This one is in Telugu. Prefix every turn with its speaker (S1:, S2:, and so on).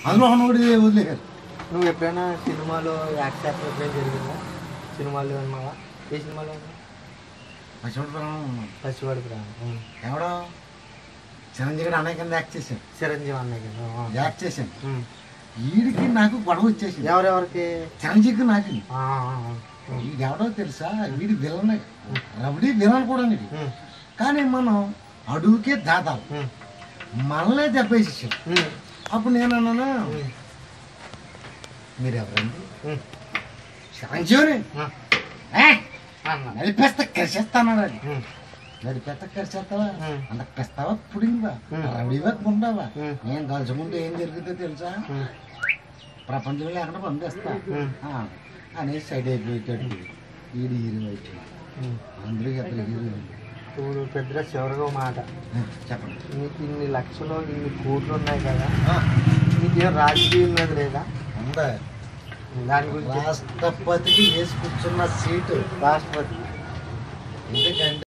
S1: అందులో ఒకటి వదిలేశారు
S2: నువ్వు ఎప్పుడైనా సినిమాలో యాక్ట్ యాక్టర్ ఎప్పుడైనా జరిగిందా సినిమాలో ఏమన్నా ఏ సినిమాలో
S1: పశ్చిమపురం
S2: పసివాడి ప్రాణం
S1: ఎవడో చిరంజీవి అన్నయ్య కింద యాక్ట్ చేశాను
S2: చిరంజీవి అన్నయ్య కదా. ఆ.
S1: యాక్ట్ చేశాను
S2: ఉమ్.
S1: వీడికి నాకు గొడవ వచ్చేసింది
S2: ఎవరెవరికి
S1: చిరంజీవికి నాకు
S2: ఆ, ఆ, ఆ.
S1: వీడు ఎవడో తెలుసా వీడి విలన్ రబడి విలన్ కూడా నీకు
S2: ఉమ్.
S1: కానీ మనం అడుగుకే దాదాపు
S2: ఉమ్.
S1: మనలే దెబ్బేసేసాం
S2: ఉమ్.
S1: అప్పుడు నేను అన్నాను
S2: ఉమ్.
S1: మీరు ఎవరండి
S2: ఉమ్.
S1: చిరంజీవిని
S2: ఆ.
S1: ఏ?
S2: అన్నా.
S1: నడిపేస్తే కరిచేస్తాను అది
S2: ఉమ్.
S1: నడిపేస్తే కరిచేస్తావా
S2: ఉమ్.
S1: అంత పెస్తావా పుడింగివా
S2: ఉమ్.
S1: రవిడివా గుండావా
S2: ఉమ్.
S1: నేను కలుసుకుంటే ఏం జరుగుతుందో తెలుసా
S2: ఉమ్.
S1: ప్రపంచంలో ఎక్కడ పంపిస్తా
S2: ఉమ్.
S1: ఆ, అనేసి సైడ్ అయిపోయాడు ఈడు హీరో అయిపోయాడు
S2: ఉమ్.
S1: అందరూ ఇద్దరు హీరో
S2: ఇప్పుడు పెద్ద చివరిగా ఒక మాట
S1: చెప్పండి
S2: నీకు ఇన్ని లక్షలు ఇన్ని కోట్లు ఉన్నాయి కదా
S1: ఆ,
S2: నీకేం రాజకీయం మీద లేదా
S1: ఉందా
S2: దాని గురించి
S1: రాష్ట్రపతికి వేసి కూర్చున్న సీటు
S2: రాష్ట్రపతి
S1: ఎందుకంటే